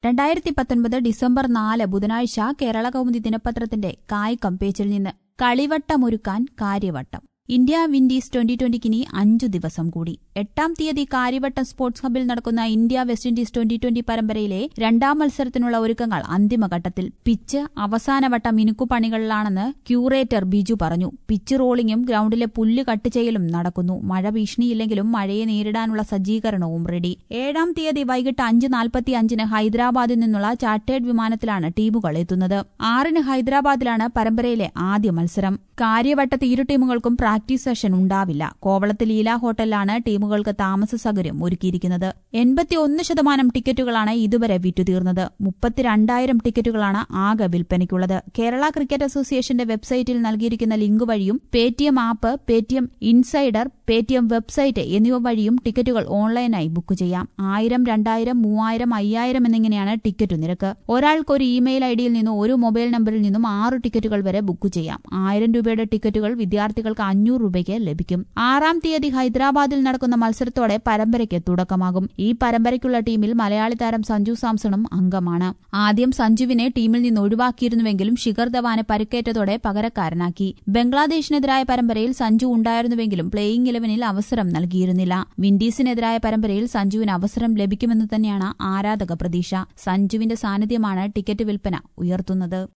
രണ്ടായിരത്തി പത്തൊൻപത് ഡിസംബർ നാല് ബുധനാഴ്ച കേരള കൗമുദി ദിനപത്രത്തിന്റെ കായികം പേജിൽ നിന്ന് കളിവട്ടമൊരുക്കാൻ കാര്യവട്ടം ഇന്ത്യ വിൻഡീസ് ട്വന്റി ട്വന്റിക്കിനി അഞ്ചു ദിവസം കൂടി എട്ടാം തീയതി കാര്യവട്ടം സ്പോർട്സ് ഹബിൽ നടക്കുന്ന India West Indies twenty twenty പരമ്പരയിലെ രണ്ടാം മത്സരത്തിനുള്ള ഒരുക്കങ്ങൾ അന്തിമഘട്ടത്തിൽ പിച്ച് അവസാനവട്ട മിനുക്കുപണികളിലാണെന്ന് ക്യൂറേറ്റർ ബിജു പറഞ്ഞു പിച്ച് റോളിംഗും ഗ്രൌണ്ടിലെ പുല്ല് കട്ട് ചെയ്യലും നടക്കുന്നു മഴ ഭീഷണിയില്ലെങ്കിലും മഴയെ നേരിടാനുള്ള സജ്ജീകരണവും റെഡി ഏഴാം തീയതി വൈകിട്ട് അഞ്ച് നാൽപ്പത്തി അഞ്ചിന് ഹൈദരാബാദിൽ നിന്നുള്ള ചാർട്ടേഡ് വിമാനത്തിലാണ് ടീമുകൾ എത്തുന്നത് ആറിന് ഹൈദരാബാദിലാണ് പരമ്പരയിലെ ആദ്യ മത്സരം കാര്യവട്ടത്ത് ഇരു ടീമുകൾക്കും പ്രാക്ടീസ് സെഷൻ ഉണ്ടാവില്ല കോവളത്ത് ലീല ഹോട്ടലിലാണ് ടീമുകൾക്ക് താമസ സൗകര്യം ഒരുക്കിയിരിക്കുന്നത് എൺപത്തിയൊന്ന് ശതമാനം ടിക്കറ്റുകളാണ് ഇതുവരെ വിറ്റുതീർന്നത് മുപ്പത്തിരണ്ടായിരം ടിക്കറ്റുകളാണ് ആകെ വിൽപ്പനയ്ക്കുള്ളത് കേരള ക്രിക്കറ്റ് അസോസിയേഷന്റെ വെബ്സൈറ്റിൽ നൽകിയിരിക്കുന്ന ലിങ്ക് വഴിയും Paytm app Paytm Insider Paytm website എന്നിവ വഴിയും ടിക്കറ്റുകൾ ഓൺലൈനായി ബുക്ക് ചെയ്യാം ആയിരം രണ്ടായിരം മൂവായിരം അയ്യായിരം എന്നിങ്ങനെയാണ് ടിക്കറ്റ് നിരക്ക് ഒരാൾക്ക് ഒരു ഇമെയിൽ ഐഡിയിൽ നിന്നും ഒരു മൊബൈൽ നമ്പറിൽ നിന്നും ആറ് ടിക്കറ്റുകൾ വരെ ബുക്ക് ചെയ്യാം ആയിരം രൂപയുടെ ടിക്കറ്റുകൾ വിദ്യാർത്ഥികൾക്ക് അഞ്ഞൂറ് രൂപയ്ക്ക് ലഭിക്കും ആറാം തീയതി ഹൈദരാബാദിൽ നടക്കുന്ന മത്സരത്തോടെ പരമ്പരയ്ക്ക് തുടക്കമാകും ഈ പരമ്പരയ്ക്കുള്ള ടീമിൽ മലയാളി താരം സഞ്ജു സാംസണും അംഗമാണ് ആദ്യം സഞ്ജുവിനെ ടീമിൽ നിന്ന് ഒഴിവാക്കിയിരുന്നുവെങ്കിലും ശിഖർ ധവാനെ പരിക്കേറ്റതോടെ പകരക്കാരനാക്കി ബംഗ്ലാദേശിനെതിരായ പരമ്പരയിൽ സഞ്ജു ഉണ്ടായിരുന്നുവെങ്കിലും പ്ലേയിംഗ് ഇലവനിൽ അവസരം നൽകിയിരുന്നില്ല വിൻഡീസിനെതിരായ പരമ്പരയിൽ സഞ്ജുവിന് അവസരം ലഭിക്കുമെന്ന് തന്നെയാണ് ആരാധക പ്രതീക്ഷ സഞ്ജുവിന്റെ സാന്നിധ്യമാണ് ടിക്കറ്റ് വിൽപ്പന ഉയർത്തുന്നത്